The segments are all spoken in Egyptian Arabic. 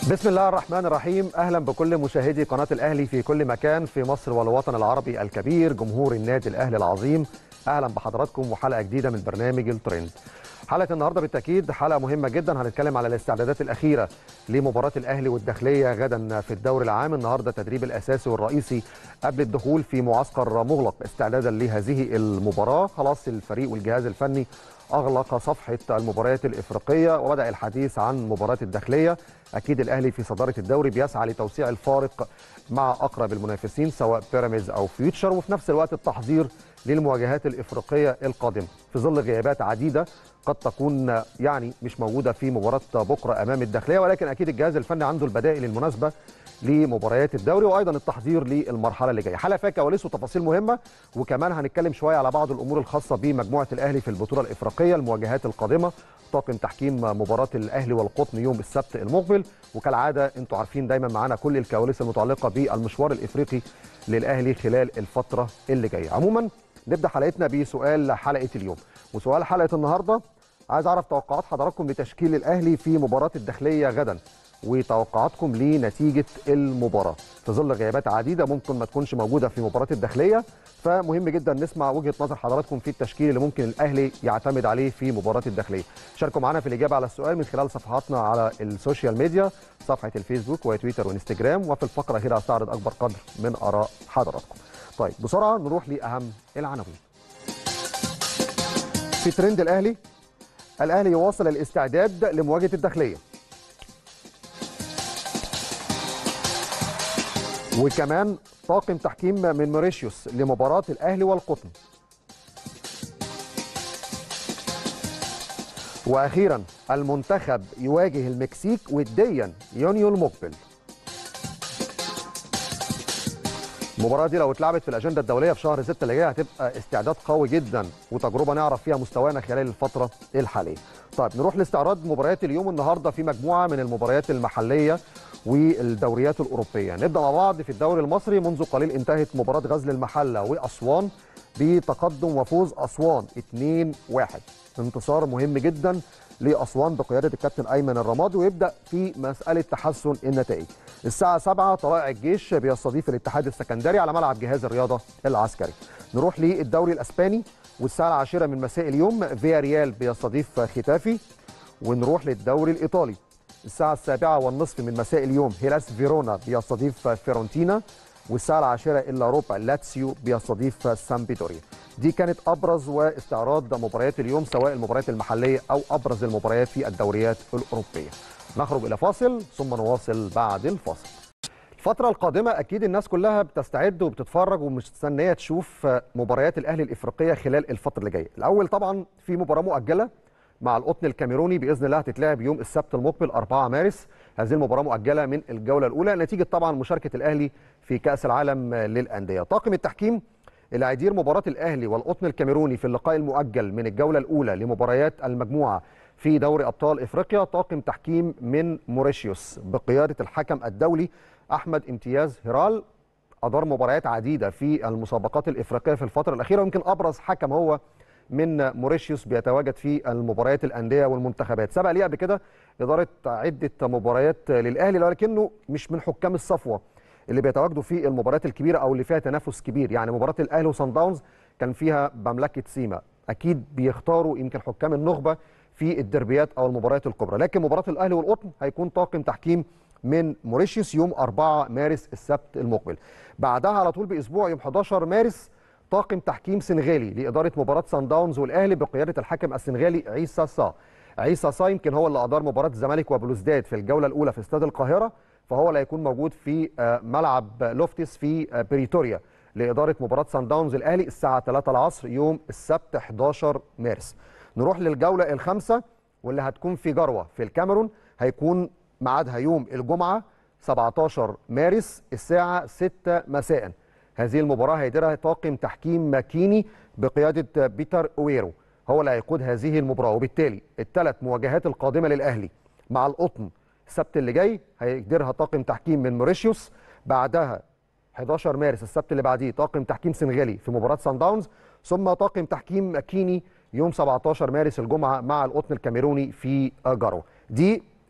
بسم الله الرحمن الرحيم اهلا بكل مشاهدي قناه الاهلي في كل مكان في مصر والوطن العربي الكبير جمهور النادي الاهلي العظيم اهلا بحضراتكم وحلقه جديده من برنامج الترند حلقه النهارده بالتاكيد حلقه مهمه جدا هنتكلم على الاستعدادات الاخيره لمباراه الاهلي والداخليه غدا في الدوري العام النهارده التدريب الاساسي والرئيسي قبل الدخول في معسكر مغلق استعدادا لهذه المباراه خلاص الفريق والجهاز الفني اغلق صفحه المباريات الافريقيه وبدا الحديث عن مباراه الداخليه اكيد الاهلي في صداره الدوري بيسعى لتوسيع الفارق مع اقرب المنافسين سواء بيراميدز او فيوتشر وفي نفس الوقت التحضير للمواجهات الافريقيه القادمه في ظل غيابات عديده قد تكون يعني مش موجوده في مباراه بكره امام الداخليه ولكن اكيد الجهاز الفني عنده البدائل المناسبه لمباريات الدوري وايضا التحضير للمرحله اللي جايه حلقه فيها كواليس وتفاصيل مهمه وكمان هنتكلم شويه على بعض الامور الخاصه بمجموعه الاهلي في البطوله الافريقيه المواجهات القادمه طاقم تحكيم مباراه الاهلي والقطن يوم السبت المقبل وكالعاده انتم عارفين دايما معانا كل الكواليس المتعلقه بالمشوار الافريقي للاهلي خلال الفتره اللي جايه عموما نبدا حلقتنا بسؤال حلقه اليوم وسؤال حلقه النهارده عايز اعرف توقعات حضراتكم لتشكيل الاهلي في مباراه الداخليه غدا وتوقعاتكم لنتيجه المباراه في ظل غيابات عديده ممكن ما تكونش موجوده في مباراه الداخليه فمهم جدا نسمع وجهه نظر حضراتكم في التشكيل اللي ممكن الاهلي يعتمد عليه في مباراه الداخليه شاركوا معنا في الاجابه على السؤال من خلال صفحاتنا على السوشيال ميديا صفحه الفيسبوك وتويتر وانستجرام وفي الفقره هنا هستعرض اكبر قدر من اراء حضراتكم طيب بسرعه نروح لاهم العناوين في ترند الاهلي الاهلي يواصل الاستعداد لمواجهه الداخليه وكمان طاقم تحكيم من موريشيوس لمباراة الأهلي والقطن وأخيرا المنتخب يواجه المكسيك وديا يونيو المقبل المباراة دي لو اتلعبت في الأجندة الدولية في شهر 6 اللي جاي هتبقى استعداد قوي جدا وتجربة نعرف فيها مستوانا خلال الفترة الحالية. طيب نروح لاستعراض مباريات اليوم النهارده في مجموعة من المباريات المحلية والدوريات الأوروبية. نبدأ مع بعض في الدوري المصري منذ قليل انتهت مباراة غزل المحلة وأسوان بتقدم وفوز أسوان 2-1. انتصار مهم جدا لأسوان بقيادة الكابتن أيمن الرمادي ويبدأ في مسألة تحسن النتائج. الساعة 7 طلائع الجيش بيستضيف الاتحاد السكندري على ملعب جهاز الرياضة العسكري. نروح للدوري الأسباني والساعة العاشرة من مساء اليوم فيا ريال بيستضيف ختافي ونروح للدوري الإيطالي. الساعة السابعة والنصف من مساء اليوم هيلاس فيرونا بيستضيف فيرونتينا والساعة العاشرة إلا ربع لاتسيو بيستضيف سامبيدوريا. دي كانت ابرز واستعراض مباريات اليوم سواء المباريات المحليه او ابرز المباريات في الدوريات الاوروبيه. نخرج الى فاصل ثم نواصل بعد الفاصل. الفترة القادمة أكيد الناس كلها بتستعد وبتتفرج ومستنية تشوف مباريات الأهلي الإفريقية خلال الفترة اللي جاية. الأول طبعا في مباراة مؤجلة مع القطن الكاميروني بإذن الله هتتلعب يوم السبت المقبل 4 مارس. هذه المباراة مؤجلة من الجولة الأولى نتيجة طبعا مشاركة الأهلي في كأس العالم للأندية. طاقم التحكيم اللي هيدير مباراة الأهلي والقطن الكاميروني في اللقاء المؤجل من الجولة الأولى لمباريات المجموعة في دوري أبطال إفريقيا طاقم تحكيم من موريشيوس بقيادة الحكم الدولي أحمد امتياز هيرال أدار مباريات عديدة في المسابقات الإفريقية في الفترة الأخيرة ويمكن أبرز حكم هو من موريشيوس بيتواجد في المباريات الأندية والمنتخبات سبق ليه قبل كده إدارة عدة مباريات للأهلي ولكنه مش من حكام الصفوة اللي بيتواجدوا في المباريات الكبيره او اللي فيها تنافس كبير يعني مباراه الاهلي وصن داونز كان فيها مملكه سيما اكيد بيختاروا يمكن حكام النخبه في الدربيات او المباريات الكبرى لكن مباراه الاهلي والقطن هيكون طاقم تحكيم من موريشيوس يوم 4 مارس السبت المقبل بعدها على طول باسبوع يوم 11 مارس طاقم تحكيم سنغالي لاداره مباراه سان داونز والاهلي بقياده الحكم السنغالي عيسى صا عيسى صا يمكن هو اللي ادار مباراه الزمالك وبلوزداد في الجوله الاولى في استاد القاهره فهو اللي هيكون موجود في ملعب لوفتس في بريتوريا لإدارة مباراة سان داونز الأهلي الساعة 3 العصر يوم السبت 11 مارس نروح للجولة الخامسة واللي هتكون في جروة في الكاميرون هيكون ميعادها يوم الجمعة 17 مارس الساعة 6 مساء هذه المباراة هيديرها طاقم تحكيم ماكيني بقيادة بيتر أويرو هو اللي هيقود هذه المباراة وبالتالي الثلاث مواجهات القادمة للأهلي مع القطن السبت اللي جاي هيديرها طاقم تحكيم من موريشيوس بعدها 11 مارس السبت اللي بعديه طاقم تحكيم سنغالي في مباراه سان داونز ثم طاقم تحكيم كيني يوم 17 مارس الجمعه مع القطن الكاميروني في جارو دي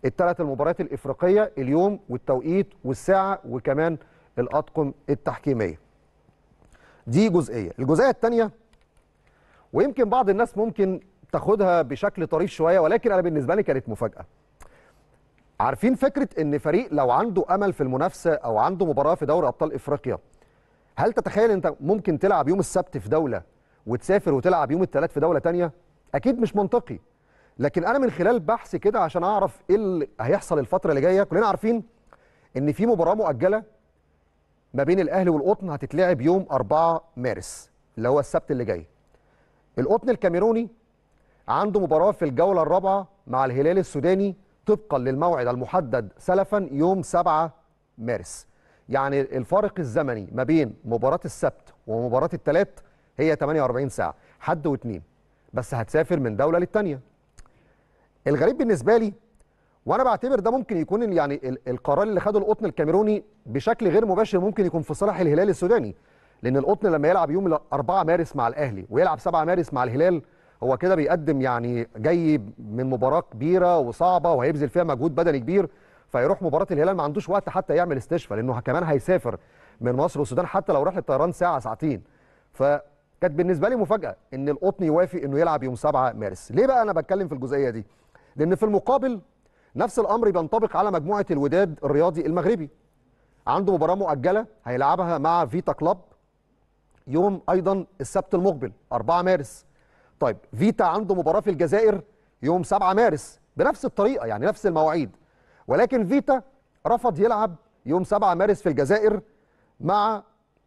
الثلاث المباريات الافريقيه اليوم والتوقيت والساعه وكمان الاطقم التحكيميه دي جزئيه الجزئيه الثانيه ويمكن بعض الناس ممكن تاخدها بشكل طريف شويه ولكن انا بالنسبه لي كانت مفاجاه عارفين فكره ان فريق لو عنده امل في المنافسه او عنده مباراه في دوري ابطال افريقيا هل تتخيل انت ممكن تلعب يوم السبت في دوله وتسافر وتلعب يوم الثلاث في دوله تانية اكيد مش منطقي لكن انا من خلال بحث كده عشان اعرف ايه اللي هيحصل الفتره اللي جايه كلنا عارفين ان في مباراه مؤجله ما بين الاهلي والقطن هتتلعب يوم 4 مارس اللي هو السبت اللي جاي القطن الكاميروني عنده مباراه في الجوله الرابعه مع الهلال السوداني طبقا للموعد المحدد سلفا يوم 7 مارس يعني الفارق الزمني ما بين مباراه السبت ومباراه الثلاث هي 48 ساعه حد واثنين بس هتسافر من دوله للتانيه الغريب بالنسبه لي وانا بعتبر ده ممكن يكون يعني القرار اللي خده القطن الكاميروني بشكل غير مباشر ممكن يكون في صالح الهلال السوداني لان القطن لما يلعب يوم 4 مارس مع الاهلي ويلعب 7 مارس مع الهلال هو كده بيقدم يعني جاي من مباراه كبيره وصعبه وهيبذل فيها مجهود بدني كبير فيروح مباراه الهلال ما عندوش وقت حتى يعمل استشفاء لانه كمان هيسافر من مصر والسودان حتى لو راح للطيران ساعه ساعتين فكانت بالنسبه لي مفاجاه ان القطن يوافق انه يلعب يوم 7 مارس ليه بقى انا بتكلم في الجزئيه دي لان في المقابل نفس الامر بينطبق على مجموعه الوداد الرياضي المغربي عنده مباراه مؤجله هيلعبها مع فيتا كلوب يوم ايضا السبت المقبل 4 مارس طيب فيتا عنده مباراه في الجزائر يوم 7 مارس بنفس الطريقه يعني نفس المواعيد ولكن فيتا رفض يلعب يوم 7 مارس في الجزائر مع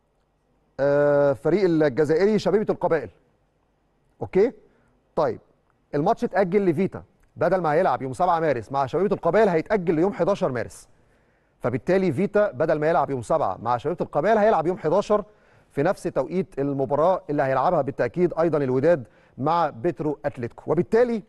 فريق الجزائري شبيبه القبائل اوكي طيب الماتش اتاجل لفيتا بدل ما هيلعب يوم 7 مارس مع شبيبه القبائل هيتاجل ليوم 11 مارس فبالتالي فيتا بدل ما يلعب يوم 7 مع شبيبه القبائل هيلعب يوم 11 في نفس توقيت المباراه اللي هيلعبها بالتاكيد ايضا الوداد مع بيترو اتلتيكو وبالتالي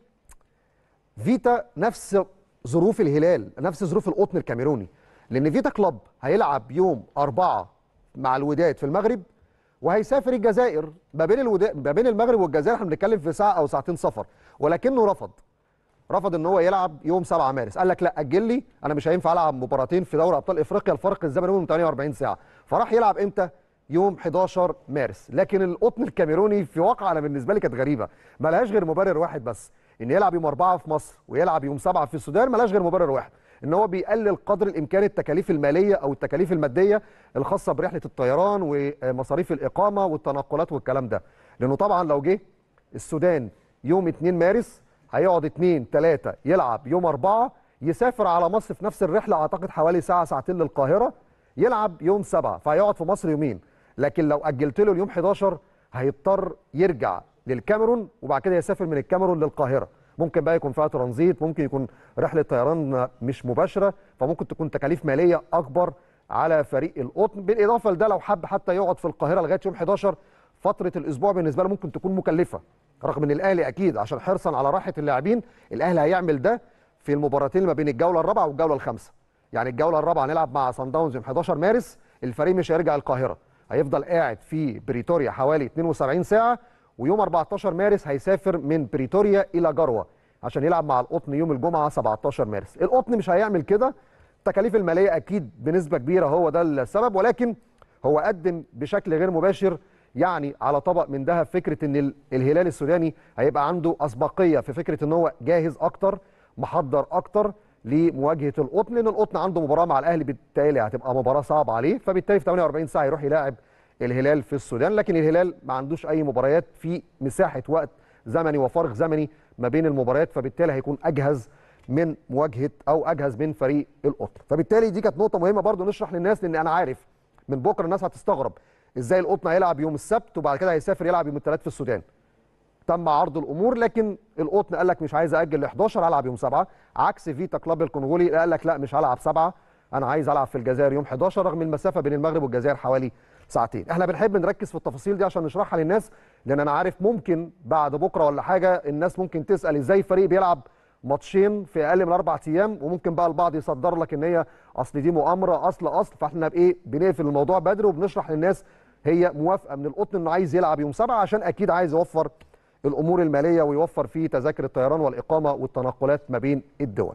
فيتا نفس ظروف الهلال نفس ظروف القطن الكاميروني لان فيتا كلوب هيلعب يوم 4 مع الوداد في المغرب وهيسافر الجزائر ما بين الوداد ما بين المغرب والجزائر احنا بنتكلم في ساعه او ساعتين سفر ولكنه رفض رفض ان هو يلعب يوم 7 مارس قال لك لا اجل لي انا مش هينفع العب مباراتين في دوري ابطال افريقيا الفرق الزمني بينهم 48 ساعه فراح يلعب امتى يوم 11 مارس لكن القطن الكاميروني في واقع انا بالنسبه لي كانت غريبه ما لهاش غير مبرر واحد بس ان يلعب يوم 4 في مصر ويلعب يوم 7 في السودان ما لهاش غير مبرر واحد ان هو بيقلل قدر الامكان التكاليف الماليه او التكاليف الماديه الخاصه برحله الطيران ومصاريف الاقامه والتنقلات والكلام ده لانه طبعا لو جه السودان يوم 2 مارس هيقعد 2 3 يلعب يوم 4 يسافر على مصر في نفس الرحله اعتقد حوالي ساعه ساعتين للقاهره يلعب يوم 7 فهيقعد في مصر يومين لكن لو اجلت له اليوم 11 هيضطر يرجع للكاميرون وبعد كده يسافر من الكاميرون للقاهره ممكن بقى يكون فيها ترانزيت ممكن يكون رحله طيران مش مباشره فممكن تكون تكاليف ماليه اكبر على فريق القطن بالاضافه لده لو حب حتى يقعد في القاهره لغايه يوم 11 فتره الاسبوع بالنسبه له ممكن تكون مكلفه رغم ان الاهلي اكيد عشان حرصا على راحه اللاعبين الاهلي هيعمل ده في المباراتين ما بين الجوله الرابعه والجوله الخامسه يعني الجوله الرابعه هنلعب مع صن داونز يوم 11 مارس الفريق مش هيرجع القاهره هيفضل قاعد في بريتوريا حوالي 72 ساعه ويوم 14 مارس هيسافر من بريتوريا الى جروه عشان يلعب مع القطن يوم الجمعه 17 مارس القطن مش هيعمل كده التكاليف الماليه اكيد بنسبه كبيره هو ده السبب ولكن هو قدم بشكل غير مباشر يعني على طبق من ذهب فكره ان الهلال السوداني هيبقى عنده اسبقيه في فكره ان هو جاهز اكتر محضر اكتر لمواجهه القطن لان القطن عنده مباراه مع الاهلي بالتالي هتبقى مباراه صعبه عليه فبالتالي في 48 ساعه يروح يلاعب الهلال في السودان لكن الهلال ما عندوش اي مباريات في مساحه وقت زمني وفارق زمني ما بين المباريات فبالتالي هيكون اجهز من مواجهه او اجهز من فريق القطن فبالتالي دي كانت نقطه مهمه برضو نشرح للناس لان انا عارف من بكره الناس هتستغرب ازاي القطن هيلعب يوم السبت وبعد كده هيسافر يلعب يوم الثلاث في السودان تم عرض الامور لكن القطن قال لك مش عايز اجل ل 11 هلعب يوم 7 عكس فيتا كلاب الكونغولي قال لك لا مش هلعب 7 انا عايز العب في الجزائر يوم 11 رغم المسافه بين المغرب والجزائر حوالي ساعتين احنا بنحب نركز في التفاصيل دي عشان نشرحها للناس لان انا عارف ممكن بعد بكره ولا حاجه الناس ممكن تسال ازاي فريق بيلعب ماتشين في اقل من اربع ايام وممكن بقى البعض يصدر لك ان هي اصل دي مؤامره اصل اصل فاحنا بايه بنقفل الموضوع بدري وبنشرح للناس هي موافقه من القطن انه عايز يلعب يوم سبعة عشان اكيد عايز يوفر الامور الماليه ويوفر فيه تذاكر الطيران والاقامه والتنقلات ما بين الدول.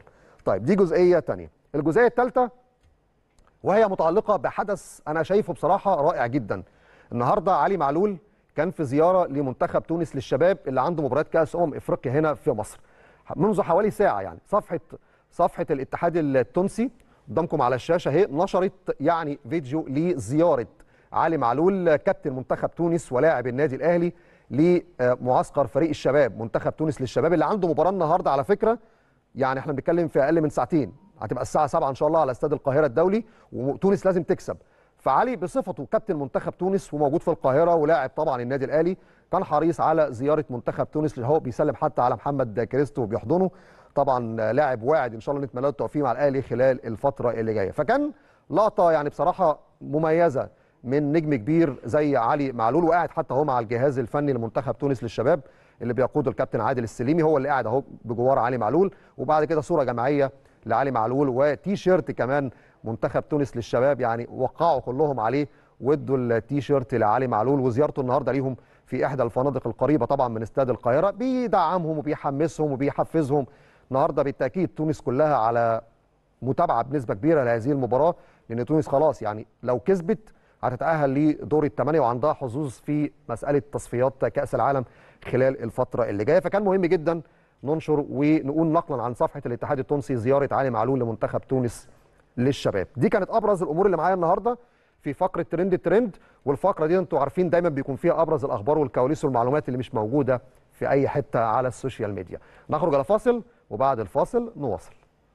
طيب دي جزئيه ثانيه الجزئيه الثالثه وهي متعلقه بحدث انا شايفه بصراحه رائع جدا النهارده علي معلول كان في زياره لمنتخب تونس للشباب اللي عنده مباراه كاس امم افريقيا هنا في مصر منذ حوالي ساعه يعني صفحه صفحه الاتحاد التونسي قدامكم على الشاشه اهي نشرت يعني فيديو لزياره علي معلول كابتن منتخب تونس ولاعب النادي الاهلي لمعسكر فريق الشباب منتخب تونس للشباب اللي عنده مباراه النهارده على فكره يعني احنا بنتكلم في اقل من ساعتين هتبقى الساعه 7 ان شاء الله على استاد القاهره الدولي وتونس لازم تكسب فعلي بصفته كابتن منتخب تونس وموجود في القاهره ولاعب طبعا النادي الاهلي كان حريص على زياره منتخب تونس اللي هو بيسلم حتى على محمد كريستو وبيحضنه طبعا لاعب واعد ان شاء الله نتمنى له التوفيق مع الاهلي خلال الفتره اللي جايه فكان لقطه يعني بصراحه مميزه من نجم كبير زي علي معلول وقاعد حتى هو مع الجهاز الفني لمنتخب تونس للشباب اللي بيقوده الكابتن عادل السليمي هو اللي قاعد اهو بجوار علي معلول وبعد كده صوره جماعيه لعلي معلول وتي شيرت كمان منتخب تونس للشباب يعني وقعوا كلهم عليه وادوا التي شيرت لعلي معلول وزيارته النهارده ليهم في احدى الفنادق القريبه طبعا من استاد القاهره بيدعمهم وبيحمسهم وبيحفزهم النهارده بالتاكيد تونس كلها على متابعه بنسبه كبيره لهذه المباراه لان تونس خلاص يعني لو كسبت هتتاهل لدور الثمانيه وعندها حظوظ في مساله تصفيات كاس العالم خلال الفتره اللي جايه فكان مهم جدا ننشر ونقول نقلا عن صفحه الاتحاد التونسي زياره علي معلول لمنتخب تونس للشباب دي كانت ابرز الامور اللي معايا النهارده في فقره ترند الترند والفقره دي انتوا عارفين دايما بيكون فيها ابرز الاخبار والكواليس والمعلومات اللي مش موجوده في اي حته على السوشيال ميديا نخرج على فاصل وبعد الفاصل نواصل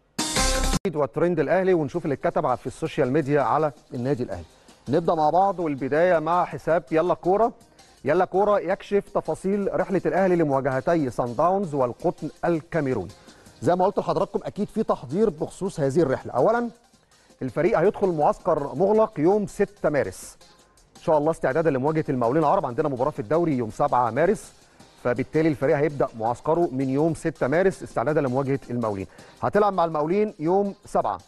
والترند الاهلي ونشوف اللي اتكتب في السوشيال ميديا على النادي الاهلي نبدا مع بعض والبدايه مع حساب يلا كوره يلا كوره يكشف تفاصيل رحله الاهلي لمواجهتي سان داونز والقطن الكاميروني زي ما قلت لحضراتكم اكيد في تحضير بخصوص هذه الرحله اولا الفريق هيدخل معسكر مغلق يوم 6 مارس ان شاء الله استعدادا لمواجهه المقاولين العرب عندنا مباراه في الدوري يوم 7 مارس فبالتالي الفريق هيبدا معسكره من يوم 6 مارس استعدادا لمواجهه المقاولين هتلعب مع المقاولين يوم 7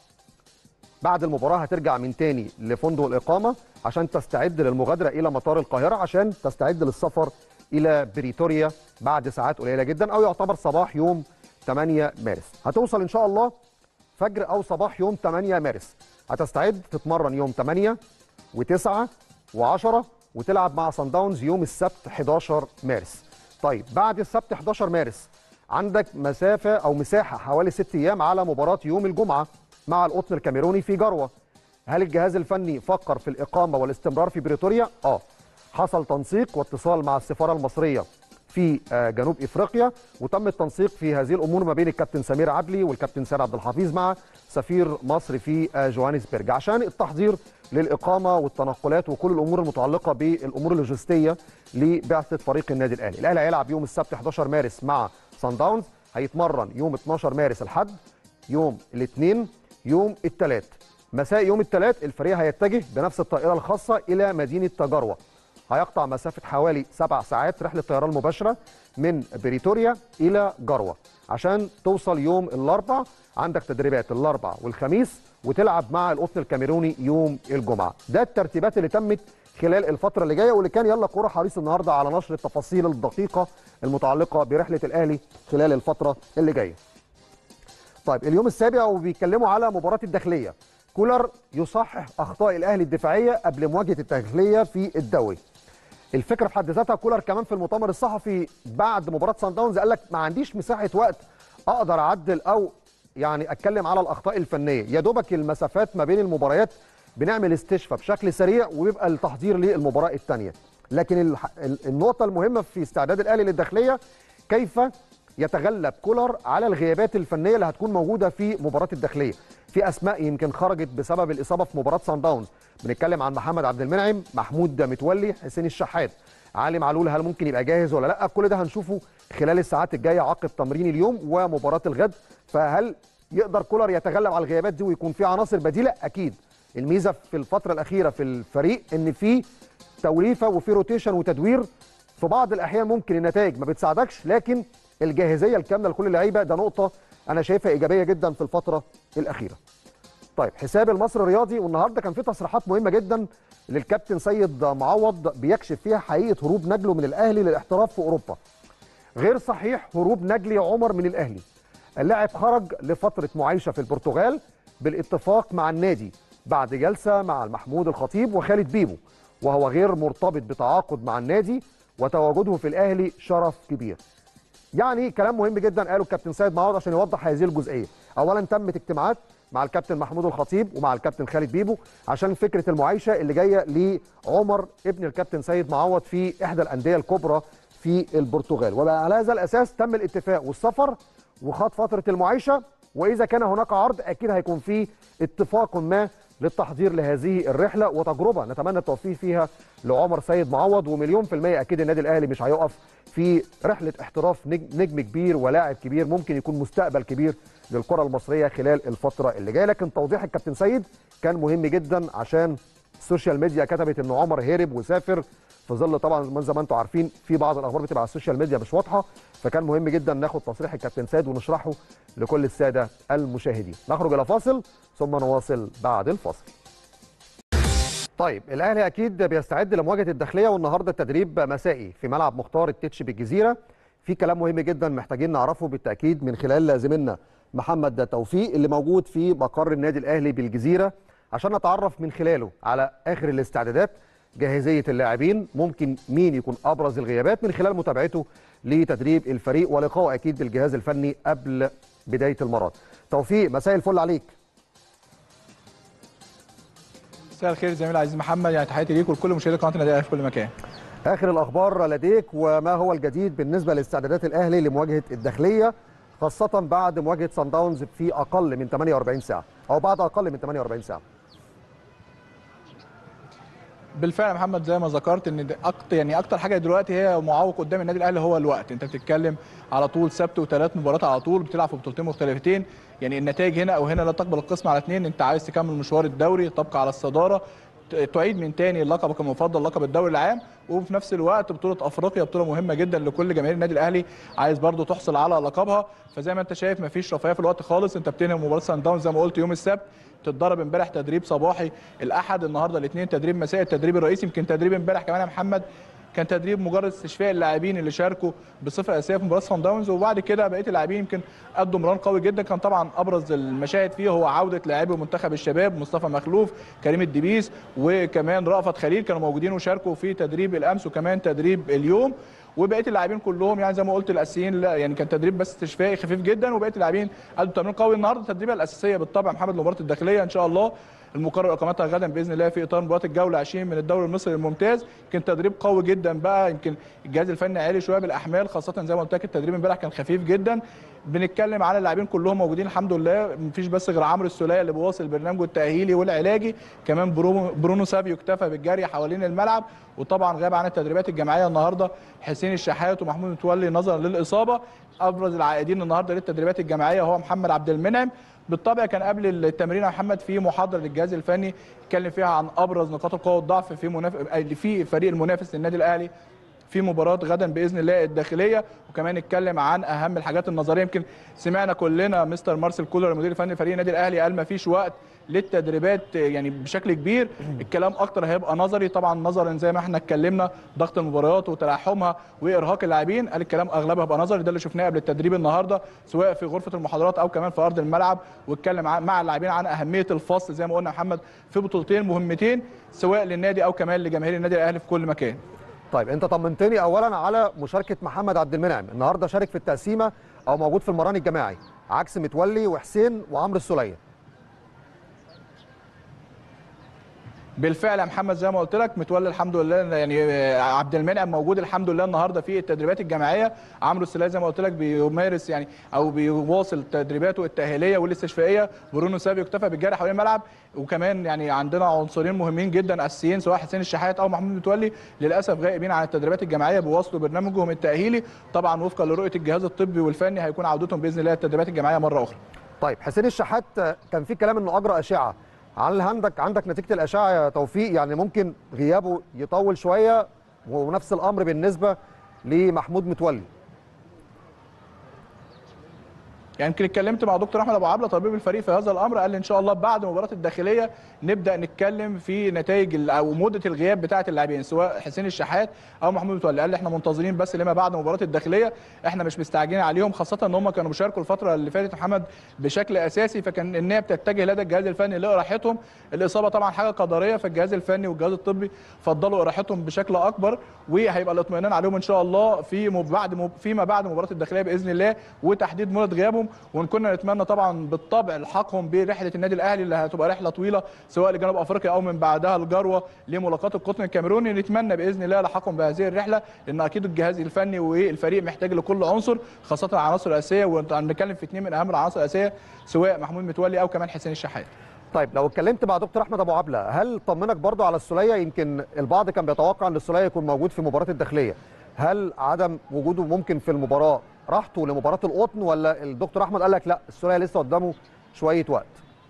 بعد المباراه هترجع من تاني لفندق الاقامه عشان تستعد للمغادره الى مطار القاهره عشان تستعد للسفر الى بريتوريا بعد ساعات قليله جدا او يعتبر صباح يوم 8 مارس هتوصل ان شاء الله فجر او صباح يوم 8 مارس هتستعد تتمرن يوم 8 و9 و10 وتلعب مع سان داونز يوم السبت 11 مارس طيب بعد السبت 11 مارس عندك مسافه او مساحه حوالي 6 ايام على مباراه يوم الجمعه مع القطن الكاميروني في جروه هل الجهاز الفني فكر في الاقامه والاستمرار في بريتوريا اه حصل تنسيق واتصال مع السفاره المصريه في جنوب افريقيا وتم التنسيق في هذه الامور ما بين الكابتن سمير عدلي والكابتن سير عبد الحفيظ مع سفير مصر في جوهانسبرج عشان التحضير للاقامه والتنقلات وكل الامور المتعلقه بالامور اللوجستيه لبعثه فريق النادي الاهلي الاهلي هيلعب يوم السبت 11 مارس مع سان داونز هيتمرن يوم 12 مارس الحد يوم الاثنين يوم الثلاث مساء يوم الثلاث الفريق هيتجه بنفس الطائره الخاصه الى مدينه تجروه هيقطع مسافه حوالي سبع ساعات رحله طيران مباشره من بريتوريا الى جروه عشان توصل يوم الاربع عندك تدريبات الاربع والخميس وتلعب مع القطن الكاميروني يوم الجمعه ده الترتيبات اللي تمت خلال الفتره اللي جايه واللي كان يلا كوره حريص النهارده على نشر التفاصيل الدقيقه المتعلقه برحله الاهلي خلال الفتره اللي جايه طيب اليوم السابع وبيتكلموا على مباراه الداخليه كولر يصحح اخطاء الاهلي الدفاعيه قبل مواجهه الداخليه في الدوري الفكره في حد ذاتها كولر كمان في المؤتمر الصحفي بعد مباراه سان داونز قال لك ما عنديش مساحه وقت اقدر اعدل او يعني اتكلم على الاخطاء الفنيه يا دوبك المسافات ما بين المباريات بنعمل استشفاء بشكل سريع وبيبقى التحضير للمباراه الثانيه لكن النقطه المهمه في استعداد الاهلي للداخليه كيف يتغلب كولر على الغيابات الفنيه اللي هتكون موجوده في مباراه الداخليه في اسماء يمكن خرجت بسبب الاصابه في مباراه سان داونز بنتكلم عن محمد عبد المنعم محمود متولي حسين الشحات علي معلول هل ممكن يبقى جاهز ولا لا كل ده هنشوفه خلال الساعات الجايه عقب تمرين اليوم ومباراه الغد فهل يقدر كولر يتغلب على الغيابات دي ويكون في عناصر بديله اكيد الميزه في الفتره الاخيره في الفريق ان في توليفه وفي روتيشن وتدوير في بعض الاحيان ممكن النتائج ما بتساعدكش لكن الجاهزيه الكامله لكل اللعيبه ده نقطه انا شايفها ايجابيه جدا في الفتره الاخيره طيب حساب المصري الرياضي والنهارده كان في تصريحات مهمه جدا للكابتن سيد معوض بيكشف فيها حقيقه هروب نجله من الاهلي للاحتراف في اوروبا غير صحيح هروب نجلي عمر من الاهلي اللاعب خرج لفتره معايشه في البرتغال بالاتفاق مع النادي بعد جلسه مع المحمود الخطيب وخالد بيبو وهو غير مرتبط بتعاقد مع النادي وتواجده في الاهلي شرف كبير يعني كلام مهم جدا قاله الكابتن سيد معوض عشان يوضح هذه الجزئيه اولا تمت اجتماعات مع الكابتن محمود الخطيب ومع الكابتن خالد بيبو عشان فكره المعايشه اللي جايه لعمر ابن الكابتن سيد معوض في احدى الانديه الكبرى في البرتغال وعلى هذا الاساس تم الاتفاق والسفر وخاض فتره المعايشه واذا كان هناك عرض اكيد هيكون في اتفاق ما للتحضير لهذه الرحله وتجربه نتمنى التوفيق فيها لعمر سيد معوض ومليون في الميه اكيد النادي الاهلي مش هيقف في رحله احتراف نجم كبير ولاعب كبير ممكن يكون مستقبل كبير للكره المصريه خلال الفتره اللي جايه لكن توضيح الكابتن سيد كان مهم جدا عشان السوشيال ميديا كتبت ان عمر هرب وسافر في ظل طبعا من زي ما انتم عارفين في بعض الاخبار بتبقى على السوشيال ميديا مش واضحه فكان مهم جدا ناخد تصريح الكابتن سيد ونشرحه لكل الساده المشاهدين نخرج الى فاصل ثم نواصل بعد الفاصل طيب الاهلي اكيد بيستعد لمواجهه الداخليه والنهارده التدريب مسائي في ملعب مختار التتش بالجزيره في كلام مهم جدا محتاجين نعرفه بالتاكيد من خلال زميلنا محمد توفيق اللي موجود في مقر النادي الاهلي بالجزيره عشان نتعرف من خلاله على اخر الاستعدادات جاهزيه اللاعبين ممكن مين يكون ابرز الغيابات من خلال متابعته لتدريب الفريق ولقائه اكيد بالجهاز الفني قبل بدايه المرات توفيق مساء الفل عليك مساء الخير زميل عزيز محمد يعني تحياتي ليك ولكل مشاهدي قناه النادي الاهلي في كل مكان اخر الاخبار لديك وما هو الجديد بالنسبه لاستعدادات الاهلي لمواجهه الداخليه خاصه بعد مواجهه سان داونز في اقل من 48 ساعه او بعد اقل من 48 ساعه بالفعل يا محمد زي ما ذكرت ان اكتر يعني اكتر حاجه دلوقتي هي معوق قدام النادي الاهلي هو الوقت انت بتتكلم على طول سبت وثلاث مباريات على طول بتلعب في بطولتين مختلفتين يعني النتائج هنا او هنا لا تقبل القسم على اثنين انت عايز تكمل مشوار الدوري تبقى على الصداره تعيد من تاني لقبك المفضل لقب الدوري العام وفي نفس الوقت بطوله افريقيا بطوله مهمه جدا لكل جماهير النادي الاهلي عايز برضو تحصل على لقبها فزي ما انت شايف مفيش رفاهيه في الوقت خالص انت بتنهي مباراه سان داونز زي ما قلت يوم السبت تتدرب امبارح تدريب صباحي الاحد النهارده الاثنين تدريب مسائي التدريب الرئيسي يمكن تدريب امبارح كمان يا محمد كان تدريب مجرد استشفاء اللاعبين اللي شاركوا بصفه اساسيه في مباراه سان داونز وبعد كده بقيه اللاعبين يمكن ادوا مران قوي جدا كان طبعا ابرز المشاهد فيه هو عوده لاعبي منتخب الشباب مصطفى مخلوف كريم الدبيس وكمان رأفت خليل كانوا موجودين وشاركوا في تدريب الامس وكمان تدريب اليوم وبقيه اللاعبين كلهم يعني زي ما قلت الاساسيين لا يعني كان تدريب بس استشفائي خفيف جدا وبقيه اللاعبين ادوا تمرين قوي النهارده التدريبه الاساسيه بالطبع محمد لمباراه الداخليه ان شاء الله المقرر اقامتها غدا باذن الله في اطار مباراه الجوله 20 من الدوري المصري الممتاز يمكن تدريب قوي جدا بقى يمكن الجهاز الفني عالي شويه بالاحمال خاصه زي ما قلت لك التدريب امبارح كان خفيف جدا بنتكلم على اللاعبين كلهم موجودين الحمد لله مفيش بس غير عمرو السوليه اللي بيواصل البرنامج التاهيلي والعلاجي كمان برونو, برونو سابيو اكتفى بالجري حوالين الملعب وطبعا غاب عن التدريبات الجماعيه النهارده حسين الشحات ومحمود متولي نظرا للاصابه ابرز العائدين النهارده للتدريبات الجماعيه هو محمد عبد المنعم بالطبع كان قبل التمرين يا محمد في محاضره للجهاز الفني اتكلم فيها عن ابرز نقاط القوه والضعف في مناف... في فريق المنافس للنادي الاهلي في مباراه غدا باذن الله الداخليه وكمان اتكلم عن اهم الحاجات النظريه يمكن سمعنا كلنا مستر مارسيل كولر المدير الفني لفريق النادي الاهلي قال ما فيش وقت للتدريبات يعني بشكل كبير الكلام اكتر هيبقى نظري طبعا نظرا زي ما احنا اتكلمنا ضغط المباريات وتلاحمها وارهاق اللاعبين قال الكلام اغلبها هيبقى نظري ده اللي شفناه قبل التدريب النهارده سواء في غرفه المحاضرات او كمان في ارض الملعب واتكلم مع اللاعبين عن اهميه الفصل زي ما قلنا محمد في بطولتين مهمتين سواء للنادي او كمان لجماهير النادي الاهلي في كل مكان طيب انت طمنتني اولا على مشاركه محمد عبد المنعم النهارده شارك في التقسيمه او موجود في المران الجماعي عكس متولي وحسين وعمرو السوليه بالفعل يا محمد زي ما قلت لك متولي الحمد لله يعني عبد المنعم موجود الحمد لله النهارده في التدريبات الجماعيه عمرو السلاي زي ما قلت لك بيمارس يعني او بيواصل تدريباته التاهيليه والاستشفائيه برونو سابيو اكتفى بالجري حوالين الملعب وكمان يعني عندنا عنصرين مهمين جدا اساسيين سواء حسين الشحات او محمود متولي للاسف غائبين عن التدريبات الجماعيه بيواصلوا برنامجهم التاهيلي طبعا وفقا لرؤيه الجهاز الطبي والفني هيكون عودتهم باذن الله التدريبات الجماعيه مره اخرى طيب حسين الشحات كان في كلام انه اجرى اشعه هل عندك عندك نتيجه الاشعه يا توفيق يعني ممكن غيابه يطول شويه ونفس الامر بالنسبه لمحمود متولي يعني يمكن اتكلمت مع دكتور احمد ابو عبله طبيب الفريق في هذا الامر قال لي ان شاء الله بعد مباراه الداخليه نبدا نتكلم في نتائج ال- او مده الغياب بتاعه اللاعبين سواء حسين الشحات او محمود متولي قال لي احنا منتظرين بس لما بعد مباراه الداخليه احنا مش مستعجلين عليهم خاصه ان هم كانوا بيشاركوا الفتره اللي فاتت محمد بشكل اساسي فكان النيه بتتجه لدى الجهاز الفني لاراحتهم الاصابه طبعا حاجه قدريه فالجهاز الفني والجهاز الطبي فضلوا اراحتهم بشكل اكبر وهيبقى الاطمئنان عليهم ان شاء الله في مب- بعد مب- فيما بعد مباراه الداخليه باذن الله وتحديد مده غيابهم وان كنا نتمنى طبعا بالطبع الحاقهم برحله النادي الاهلي اللي هتبقى رحله طويله سواء لجنوب افريقيا او من بعدها الجروه لملاقاه القطن الكاميروني نتمنى باذن الله لحقهم بهذه الرحله لان اكيد الجهاز الفني والفريق محتاج لكل عنصر خاصه العناصر الاساسيه ونتكلم في اثنين من اهم العناصر الاساسيه سواء محمود متولي او كمان حسين الشحات طيب لو اتكلمت مع دكتور احمد ابو عبله هل طمنك برضو على السوليه يمكن البعض كان بيتوقع ان السوليه يكون موجود في مباراه الداخليه هل عدم وجوده ممكن في المباراه راحته لمباراه القطن ولا الدكتور احمد قال لك لا السوليه لسه قدامه شويه وقت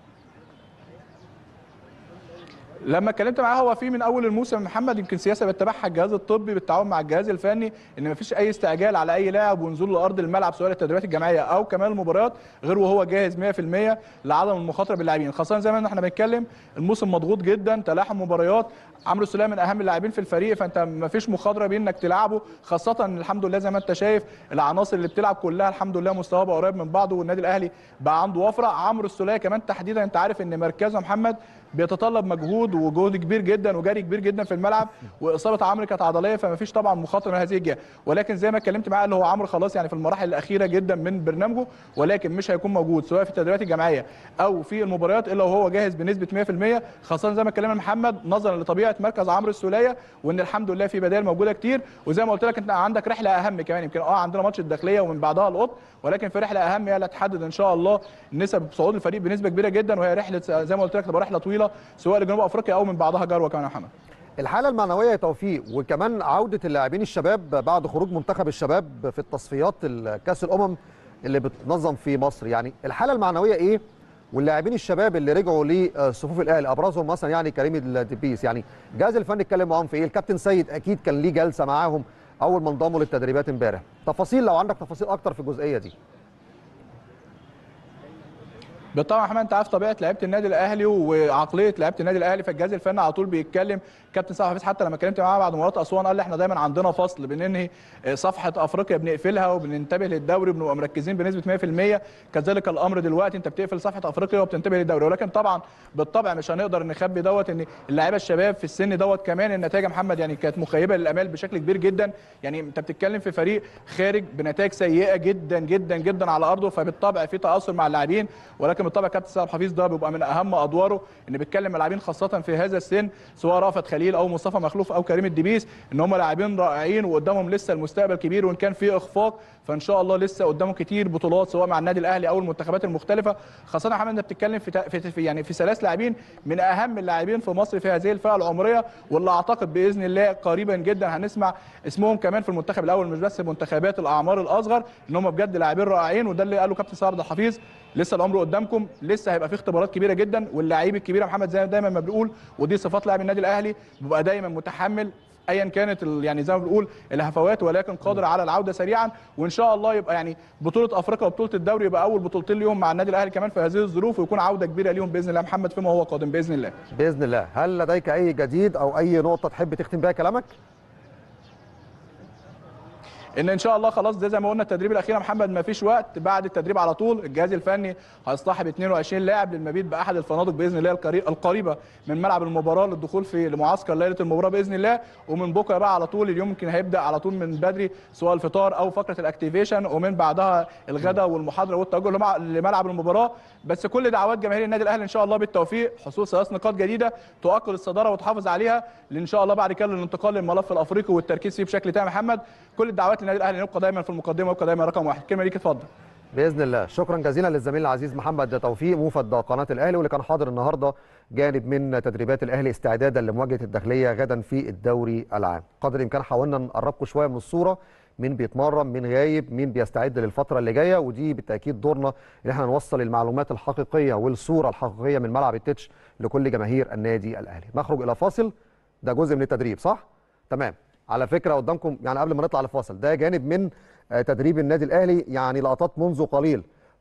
لما اتكلمت معاه هو في من اول الموسم محمد يمكن سياسه بيتبعها الجهاز الطبي بالتعاون مع الجهاز الفني ان مفيش اي استعجال على اي لاعب ونزول لارض الملعب سواء التدريبات الجماعيه او كمان المباريات غير وهو جاهز 100% لعدم المخاطره باللاعبين خاصه زي ما احنا بنتكلم الموسم مضغوط جدا تلاحم مباريات عمرو السوليه من اهم اللاعبين في الفريق فانت مفيش مخاطره بانك تلعبه خاصه ان الحمد لله زي ما انت شايف العناصر اللي بتلعب كلها الحمد لله مستواها بقى قريب من بعضه والنادي الاهلي بقى عنده وفره عمرو السوليه كمان تحديدا انت عارف ان مركزه محمد بيتطلب مجهود وجهد كبير جدا وجري كبير جدا في الملعب واصابه عمرو كانت عضليه فما فيش طبعا مخاطره من هذه الجهه ولكن زي ما اتكلمت معاه اللي هو عمرو خلاص يعني في المراحل الاخيره جدا من برنامجه ولكن مش هيكون موجود سواء في التدريبات الجماعيه او في المباريات الا وهو جاهز بنسبه 100% خاصه زي ما اتكلمنا محمد نظرا لطبيعه مركز عمرو السوليه وان الحمد لله في بدائل موجوده كتير وزي ما قلت لك انت عندك رحله اهم كمان يمكن اه عندنا ماتش الداخليه ومن بعدها القط ولكن في رحله اهم هي اللي هتحدد ان شاء الله نسب صعود الفريق بنسبه كبيره جدا وهي رحله زي ما قلت لك تبقى رحله طويله سواء لجنوب افريقيا او من بعدها جروه كمان يا محمد الحاله المعنويه يا توفيق وكمان عوده اللاعبين الشباب بعد خروج منتخب الشباب في التصفيات كاس الامم اللي بتنظم في مصر يعني الحاله المعنويه ايه واللاعبين الشباب اللي رجعوا لصفوف الاهلي ابرزهم مثلا يعني كريم الدبيس يعني الجهاز الفني اتكلم معاهم في ايه الكابتن سيد اكيد كان ليه جلسه معاهم اول ما انضموا للتدريبات امبارح تفاصيل لو عندك تفاصيل اكتر في الجزئيه دي بالطبع يا محمد انت عارف طبيعه لعيبه النادي الاهلي وعقليه لعيبه النادي الاهلي فالجهاز الفني على طول بيتكلم كابتن سعد حفيظ حتى لما اتكلمت معاه بعد مباراه اسوان قال لي احنا دايما عندنا فصل بننهي صفحه افريقيا بنقفلها وبننتبه للدوري وبنبقى مركزين بنسبه 100% كذلك الامر دلوقتي انت بتقفل صفحه افريقيا وبتنتبه للدوري ولكن طبعا بالطبع مش هنقدر نخبي دوت ان اللعيبه الشباب في السن دوت كمان النتائج يا محمد يعني كانت مخيبه للامال بشكل كبير جدا يعني انت بتتكلم في فريق خارج بنتائج سيئه جدا جدا جدا على ارضه فبالطبع في تاثر مع اللاعبين ولكن بالطبع كابتن سعد حفيظ ده بيبقى من اهم ادواره ان بيتكلم مع لاعبين خاصه في هذا السن سواء رافت خليل او مصطفى مخلوف او كريم الدبيس ان هم لاعبين رائعين وقدامهم لسه المستقبل كبير وان كان في اخفاق فان شاء الله لسه قدامهم كتير بطولات سواء مع النادي الاهلي او المنتخبات المختلفه خاصه يا محمد انت بتتكلم في, في, في يعني في ثلاث لاعبين من اهم اللاعبين في مصر في هذه الفئه العمريه واللي اعتقد باذن الله قريبا جدا هنسمع اسمهم كمان في المنتخب الاول مش بس منتخبات الاعمار الاصغر ان هم بجد لاعبين رائعين وده اللي قاله كابتن سعد الحفيظ لسه الامر قدامكم لسه هيبقى في اختبارات كبيره جدا واللاعب الكبير يا محمد زي دايما ما بنقول ودي صفات لاعب النادي الاهلي بيبقى دايما متحمل ايا كانت يعني زي ما بنقول الهفوات ولكن قادر على العوده سريعا وان شاء الله يبقى يعني بطوله افريقيا وبطوله الدوري يبقى اول بطولتين ليهم مع النادي الاهلي كمان في هذه الظروف ويكون عوده كبيره ليهم باذن الله محمد فيما هو قادم باذن الله باذن الله هل لديك اي جديد او اي نقطه تحب تختم بها كلامك ان ان شاء الله خلاص ده زي ما قلنا التدريب الاخير يا محمد ما فيش وقت بعد التدريب على طول الجهاز الفني هيصطحب 22 لاعب للمبيت باحد الفنادق باذن الله القريبه من ملعب المباراه للدخول في لمعسكر ليله المباراه باذن الله ومن بكره بقى على طول اليوم يمكن هيبدا على طول من بدري سواء الفطار او فقره الاكتيفيشن ومن بعدها الغداء والمحاضره والتوجه لملعب المباراه بس كل دعوات جماهير النادي الاهلي ان شاء الله بالتوفيق حصول ثلاث نقاط جديده تؤكد الصداره وتحافظ عليها لان شاء الله بعد كده الانتقال للملف الافريقي والتركيز فيه بشكل تام محمد كل الدعوات للنادي الاهلي نبقى دايما في المقدمه ويبقى دايما رقم واحد كلمه ليك اتفضل باذن الله شكرا جزيلا للزميل العزيز محمد توفيق موفد قناه الاهلي واللي كان حاضر النهارده جانب من تدريبات الاهلي استعدادا لمواجهه الداخليه غدا في الدوري العام قدر الامكان حاولنا نقربكم شويه من الصوره مين بيتمرن مين غايب مين بيستعد للفتره اللي جايه ودي بالتاكيد دورنا ان احنا نوصل المعلومات الحقيقيه والصوره الحقيقيه من ملعب التتش لكل جماهير النادي الاهلي نخرج الى فاصل ده جزء من التدريب صح تمام على فكره قدامكم يعني قبل ما نطلع لفاصل ده جانب من تدريب النادي الاهلي يعني لقطات منذ قليل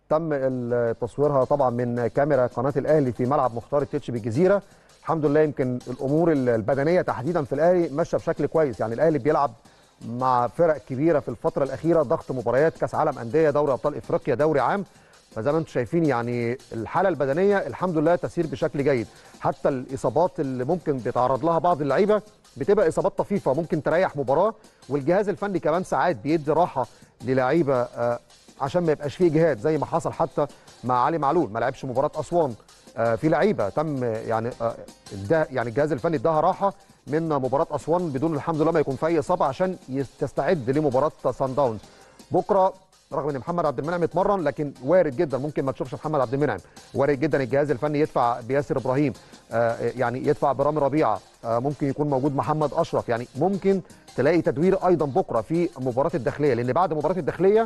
تم ال- تصويرها طبعا من كاميرا قناه الاهلي في ملعب مختار التتش بالجزيره الحمد لله يمكن الامور ال- البدنيه تحديدا في الاهلي ماشيه بشكل كويس يعني الاهلي بيلعب مع فرق كبيره في الفتره الاخيره ضغط مباريات كاس عالم انديه دوري ابطال افريقيا دوري عام فزي ما انتم شايفين يعني الحاله البدنيه الحمد لله تسير بشكل جيد حتى الاصابات اللي ممكن بيتعرض لها بعض اللعيبه بتبقى اصابات طفيفه ممكن تريح مباراه والجهاز الفني كمان ساعات بيدي راحه للعيبه آه، عشان ما يبقاش فيه اجهاد زي ما حصل حتى مع علي معلول ما لعبش مباراه اسوان آه، في لعيبه تم يعني آه، ده يعني الجهاز الفني اداها راحه من مباراه اسوان بدون الحمد لله ما يكون في اي اصابه عشان يس- تستعد لمباراه سان داونز بكره رغم ان محمد عبد المنعم اتمرن لكن وارد جدا ممكن ما تشوفش محمد عبد المنعم وارد جدا الجهاز الفني يدفع بياسر ابراهيم آه يعني يدفع برامي ربيعه آه ممكن يكون موجود محمد اشرف يعني ممكن تلاقي تدوير ايضا بكره في مباراه الداخليه لان بعد مباراه الداخليه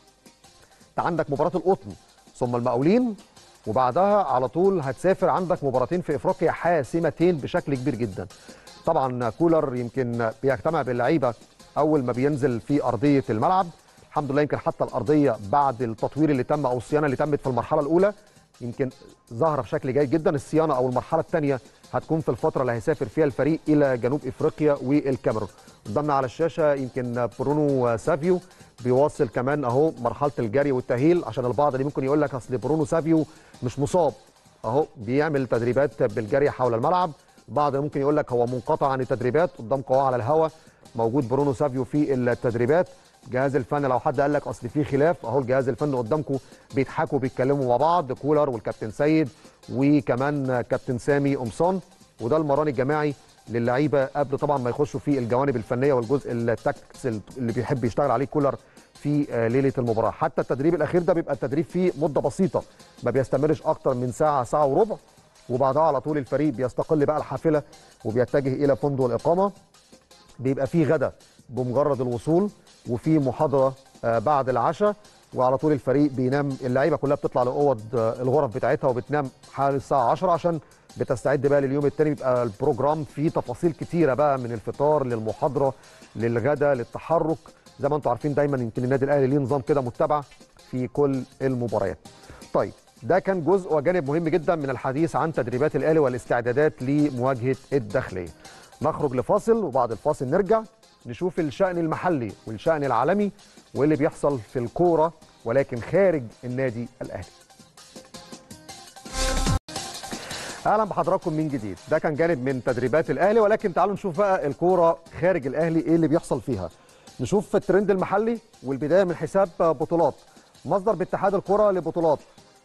انت عندك مباراه القطن ثم المقاولين وبعدها على طول هتسافر عندك مباراتين في افريقيا حاسمتين بشكل كبير جدا طبعا كولر يمكن بيجتمع باللعيبه اول ما بينزل في ارضيه الملعب الحمد لله يمكن حتى الارضيه بعد التطوير اللي تم او الصيانه اللي تمت في المرحله الاولى يمكن ظاهره بشكل جيد جدا الصيانه او المرحله الثانيه هتكون في الفتره اللي هيسافر فيها الفريق الى جنوب افريقيا والكاميرون قدامنا على الشاشه يمكن برونو سافيو بيواصل كمان اهو مرحله الجري والتاهيل عشان البعض اللي ممكن يقول لك اصل برونو سافيو مش مصاب اهو بيعمل تدريبات بالجري حول الملعب بعض ممكن يقول لك هو منقطع عن التدريبات قدام قواه على الهواء موجود برونو سافيو في التدريبات جهاز الفن لو حد قال لك اصل في خلاف اهو الجهاز الفني قدامكم بيضحكوا بيتكلموا مع بعض كولر والكابتن سيد وكمان كابتن سامي قمصان وده المران الجماعي للعيبه قبل طبعا ما يخشوا في الجوانب الفنيه والجزء التاكتكس اللي بيحب يشتغل عليه كولر في آه، ليله المباراه حتى التدريب الاخير ده بيبقى التدريب فيه مده بسيطه ما بيستمرش اكتر من ساعه ساعه وربع وبعدها على طول الفريق بيستقل بقى الحافله وبيتجه الى فندق الاقامه بيبقى فيه غدا بمجرد الوصول وفي محاضره آه، بعد العشاء وعلى طول الفريق بينام اللعيبه كلها بتطلع لاوض آه، الغرف بتاعتها وبتنام حوالي الساعه 10 عشان بتستعد بقى لليوم الثاني بيبقى البروجرام فيه تفاصيل كتيره بقى من الفطار للمحاضره للغدا للتحرك زي ما انتم عارفين دايما يمكن النادي الاهلي ليه نظام كده متبع في كل المباريات. طيب ده كان جزء وجانب مهم جدا من الحديث عن تدريبات الاهلي والاستعدادات لمواجهه الداخليه. نخرج لفاصل وبعد الفاصل نرجع نشوف الشأن المحلي والشأن العالمي واللي بيحصل في الكورة ولكن خارج النادي الأهلي اهلا بحضراتكم من جديد ده كان جانب من تدريبات الاهلي ولكن تعالوا نشوف بقى الكوره خارج الاهلي ايه اللي بيحصل فيها نشوف الترند المحلي والبدايه من حساب بطولات مصدر باتحاد الكره لبطولات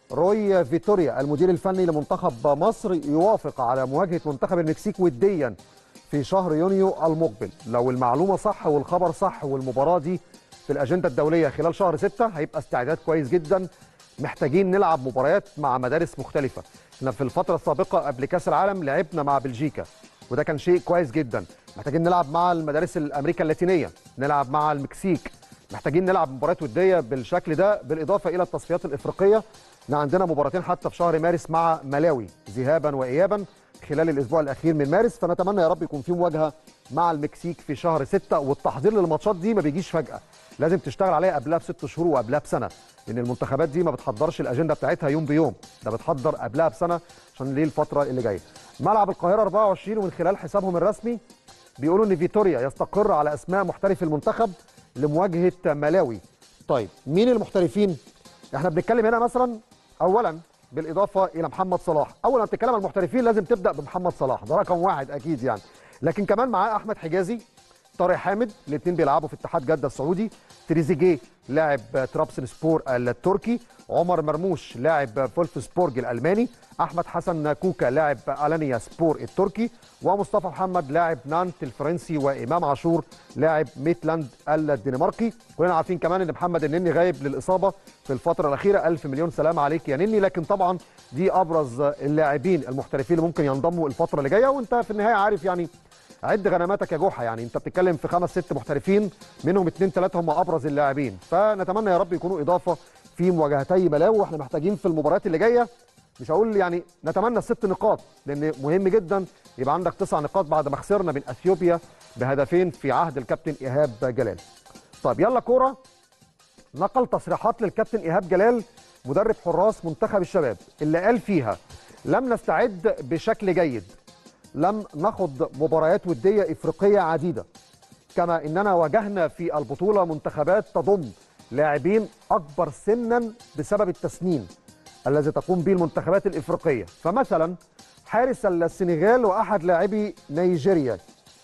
روي فيتوريا المدير الفني لمنتخب مصر يوافق على مواجهه منتخب المكسيك وديا في شهر يونيو المقبل لو المعلومه صح والخبر صح والمباراه دي في الاجنده الدوليه خلال شهر 6 هيبقى استعداد كويس جدا محتاجين نلعب مباريات مع مدارس مختلفه احنا في الفتره السابقه قبل كاس العالم لعبنا مع بلجيكا وده كان شيء كويس جدا محتاجين نلعب مع المدارس الامريكا اللاتينيه نلعب مع المكسيك محتاجين نلعب مباريات وديه بالشكل ده بالاضافه الى التصفيات الافريقيه احنا عندنا مباراتين حتى في شهر مارس مع ملاوي ذهابا وايابا خلال الاسبوع الاخير من مارس فنتمنى يا رب يكون في مواجهه مع المكسيك في شهر 6 والتحضير للماتشات دي ما بيجيش فجاه لازم تشتغل عليها قبلها بست شهور وقبلها بسنه لان المنتخبات دي ما بتحضرش الاجنده بتاعتها يوم بيوم ده بتحضر قبلها بسنه عشان ليه الفتره اللي جايه ملعب القاهره 24 ومن خلال حسابهم الرسمي بيقولوا ان فيتوريا يستقر على اسماء محترف المنتخب لمواجهه ملاوي طيب مين المحترفين احنا بنتكلم هنا مثلا اولا بالاضافه الى محمد صلاح اول ما بتتكلم عن المحترفين لازم تبدا بمحمد صلاح ده رقم واحد اكيد يعني لكن كمان معاه احمد حجازي طارق حامد الاثنين بيلعبوا في اتحاد جده السعودي تريزيجيه لاعب ترابسن سبور التركي عمر مرموش لاعب فولف سبورج الالماني احمد حسن كوكا لاعب الانيا سبور التركي ومصطفى محمد لاعب نانت الفرنسي وامام عاشور لاعب ميتلاند الدنماركي كلنا عارفين كمان ان محمد النني غايب للاصابه في الفتره الاخيره الف مليون سلام عليك يا نني لكن طبعا دي ابرز اللاعبين المحترفين اللي ممكن ينضموا الفتره اللي جايه وانت في النهايه عارف يعني عد غنماتك يا جحا يعني انت بتتكلم في خمس ست محترفين منهم اثنين ثلاثه هم ابرز اللاعبين فنتمنى يا رب يكونوا اضافه في مواجهتي ملاوي واحنا محتاجين في المباريات اللي جايه مش هقول يعني نتمنى الست نقاط لان مهم جدا يبقى عندك تسع نقاط بعد ما خسرنا من اثيوبيا بهدفين في عهد الكابتن ايهاب جلال. طيب يلا كوره نقل تصريحات للكابتن ايهاب جلال مدرب حراس منتخب الشباب اللي قال فيها لم نستعد بشكل جيد لم نخض مباريات وديه افريقيه عديده كما اننا واجهنا في البطوله منتخبات تضم لاعبين اكبر سنا بسبب التسنين الذي تقوم به المنتخبات الافريقيه فمثلا حارس السنغال واحد لاعبي نيجيريا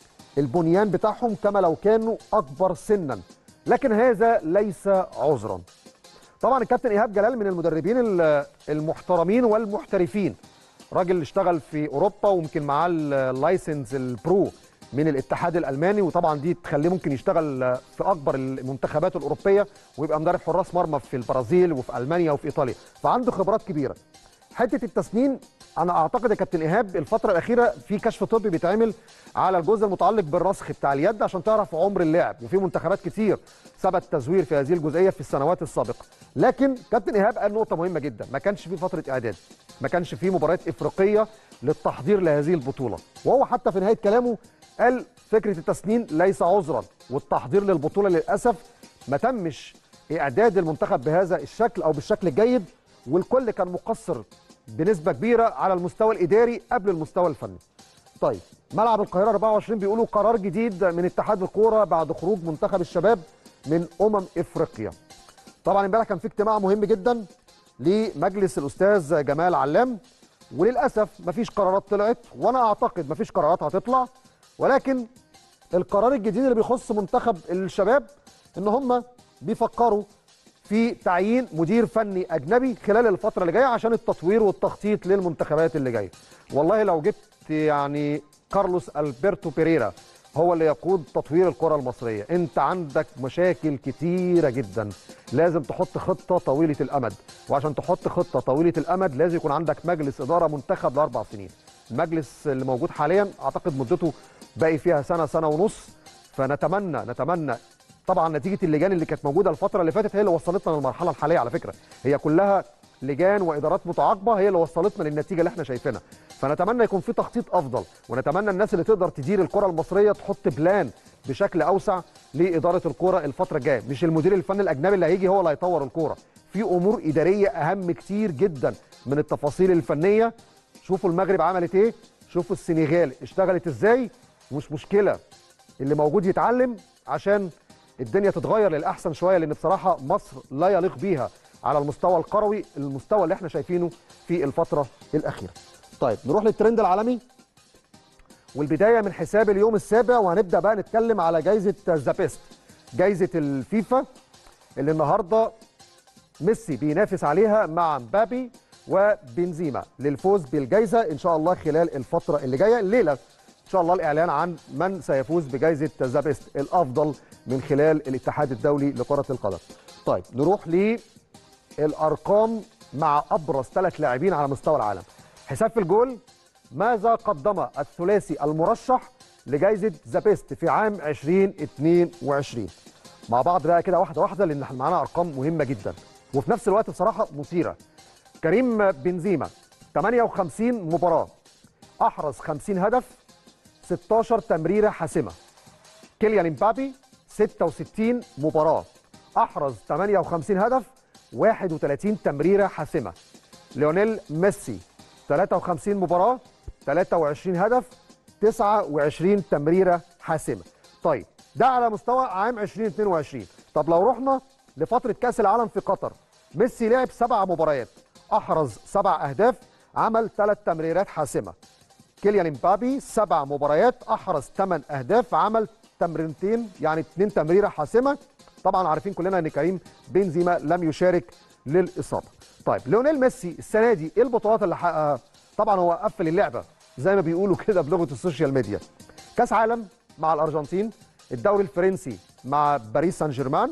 البنيان بتاعهم كما لو كانوا اكبر سنا لكن هذا ليس عذرا طبعا الكابتن ايهاب جلال من المدربين ال- المحترمين والمحترفين راجل اشتغل في اوروبا ويمكن معاه اللايسنس البرو من الاتحاد الالماني وطبعا دي تخليه ممكن يشتغل في اكبر المنتخبات الاوروبيه ويبقى مدرب حراس مرمى في البرازيل وفي المانيا وفي ايطاليا فعنده خبرات كبيره حته التسنين انا اعتقد يا كابتن ايهاب الفتره الاخيره في كشف طبي بيتعمل على الجزء المتعلق بالرسخ بتاع اليد عشان تعرف عمر اللاعب وفي منتخبات كتير ثبت تزوير في هذه الجزئيه في السنوات السابقه لكن كابتن ايهاب قال نقطه مهمه جدا ما كانش في فتره اعداد ما كانش في مباريات افريقيه للتحضير لهذه البطوله وهو حتى في نهايه كلامه قال فكره التسنين ليس عذرا والتحضير للبطوله للاسف ما تمش اعداد المنتخب بهذا الشكل او بالشكل الجيد والكل كان مقصر بنسبه كبيره على المستوى الاداري قبل المستوى الفني. طيب ملعب القاهره 24 بيقولوا قرار جديد من اتحاد الكوره بعد خروج منتخب الشباب من امم افريقيا. طبعا امبارح كان في اجتماع مهم جدا لمجلس الاستاذ جمال علام وللاسف مفيش قرارات طلعت وانا اعتقد مفيش قرارات هتطلع ولكن القرار الجديد اللي بيخص منتخب الشباب ان هم بيفكروا في تعيين مدير فني اجنبي خلال الفتره اللي جايه عشان التطوير والتخطيط للمنتخبات اللي جايه والله لو جبت يعني كارلوس البرتو بيريرا هو اللي يقود تطوير الكره المصريه انت عندك مشاكل كتيره جدا لازم تحط خطه طويله الامد وعشان تحط خطه طويله الامد لازم يكون عندك مجلس اداره منتخب لاربع سنين المجلس اللي موجود حاليا اعتقد مدته باقي فيها سنه سنه ونص فنتمنى نتمنى طبعا نتيجه اللجان اللي كانت موجوده الفتره اللي فاتت هي اللي وصلتنا للمرحله الحاليه على فكره هي كلها لجان وادارات متعاقبه هي اللي وصلتنا للنتيجه اللي احنا شايفينها فنتمنى يكون في تخطيط افضل ونتمنى الناس اللي تقدر تدير الكره المصريه تحط بلان بشكل اوسع لاداره الكره الفتره الجايه مش المدير الفني الاجنبي اللي هيجي هو اللي هيطور الكوره في امور اداريه اهم كتير جدا من التفاصيل الفنيه شوفوا المغرب عملت ايه شوفوا السنغال اشتغلت ازاي مش مشكله اللي موجود يتعلم عشان الدنيا تتغير للاحسن شويه لان بصراحه مصر لا يليق بيها على المستوى القروي المستوى اللي احنا شايفينه في الفتره الاخيره. طيب نروح للترند العالمي والبدايه من حساب اليوم السابع وهنبدا بقى نتكلم على جائزه ذا بيست جائزه الفيفا اللي النهارده ميسي بينافس عليها مع مبابي وبنزيما للفوز بالجائزه ان شاء الله خلال الفتره اللي جايه الليله ان شاء الله الاعلان عن من سيفوز بجائزه ذا بيست الافضل من خلال الاتحاد الدولي لكره القدم. طيب نروح للارقام مع ابرز ثلاث لاعبين على مستوى العالم. حساب في الجول ماذا قدم الثلاثي المرشح لجائزه ذا بيست في عام 2022 مع بعض بقى كده واحده واحده لان احنا معانا ارقام مهمه جدا وفي نفس الوقت بصراحه مثيره. كريم بنزيما 58 مباراه احرز 50 هدف 16 تمريره حاسمه كيليان امبابي 66 مباراه احرز 58 هدف 31 تمريره حاسمه ليونيل ميسي 53 مباراه 23 هدف 29 تمريره حاسمه طيب ده على مستوى عام 2022 طب لو رحنا لفتره كاس العالم في قطر ميسي لعب سبع مباريات احرز سبع اهداف عمل ثلاث تمريرات حاسمه كيليان امبابي سبع مباريات احرز ثمان اهداف عمل تمريرتين يعني اثنين تمريره حاسمه طبعا عارفين كلنا ان كريم بنزيما لم يشارك للاصابه طيب ليونيل ميسي السنه دي ايه البطولات اللي حققها طبعا هو قفل اللعبه زي ما بيقولوا كده بلغه السوشيال ميديا كاس عالم مع الارجنتين الدوري الفرنسي مع باريس سان جيرمان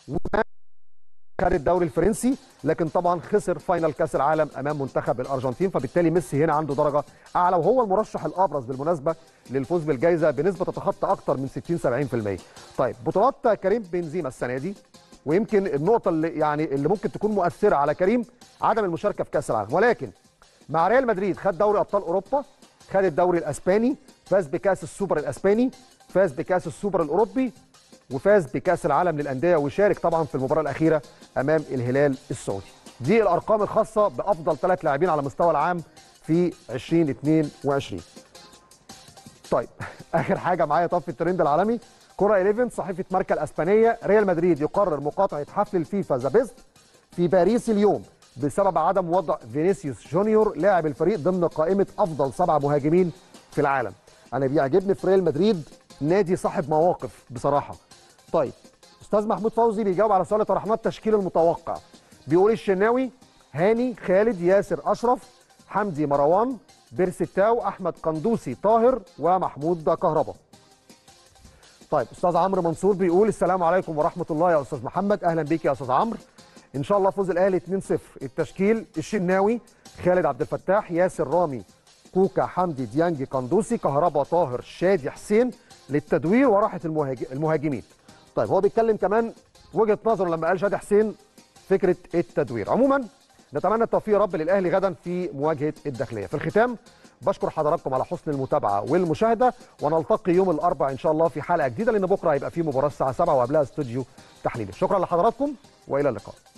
خد الدوري الفرنسي لكن طبعا خسر فاينل كاس العالم امام منتخب الارجنتين فبالتالي ميسي هنا عنده درجه اعلى وهو المرشح الابرز بالمناسبه للفوز بالجائزه بنسبه تتخطى اكثر من 60 70% طيب بطولات كريم بنزيما السنه دي ويمكن النقطه اللي يعني اللي ممكن تكون مؤثره على كريم عدم المشاركه في كاس العالم ولكن مع ريال مدريد خد دوري ابطال اوروبا خد الدوري الاسباني فاز بكاس السوبر الاسباني فاز بكاس السوبر الاوروبي وفاز بكاس العالم للانديه وشارك طبعا في المباراه الاخيره امام الهلال السعودي دي الارقام الخاصه بافضل ثلاث لاعبين على مستوى العام في 2022 طيب اخر حاجه معايا طب في الترند العالمي كره 11 صحيفه ماركا الاسبانيه ريال مدريد يقرر مقاطعه حفل الفيفا ذا بيست في باريس اليوم بسبب عدم وضع فينيسيوس جونيور لاعب الفريق ضمن قائمه افضل سبع مهاجمين في العالم انا بيعجبني في ريال مدريد نادي صاحب مواقف بصراحه طيب استاذ محمود فوزي بيجاوب على سؤال طرحناه التشكيل المتوقع بيقول الشناوي هاني خالد ياسر اشرف حمدي مروان بيرستاو احمد قندوسي طاهر ومحمود كهربا طيب استاذ عمرو منصور بيقول السلام عليكم ورحمه الله يا استاذ محمد اهلا بيك يا استاذ عمرو ان شاء الله فوز الاهلي 2-0 التشكيل الشناوي خالد عبد الفتاح ياسر رامي كوكا حمدي ديانجي قندوسي كهربا طاهر شادي حسين للتدوير وراحه المهاج- المهاجمين طيب هو بيتكلم كمان وجهه نظره لما قال شادي حسين فكره التدوير عموما نتمنى التوفيق يا رب للاهلي غدا في مواجهه الداخليه في الختام بشكر حضراتكم على حسن المتابعه والمشاهده ونلتقي يوم الاربعاء ان شاء الله في حلقه جديده لان بكره هيبقى في مباراه الساعه 7 وقبلها استوديو تحليلي شكرا لحضراتكم والى اللقاء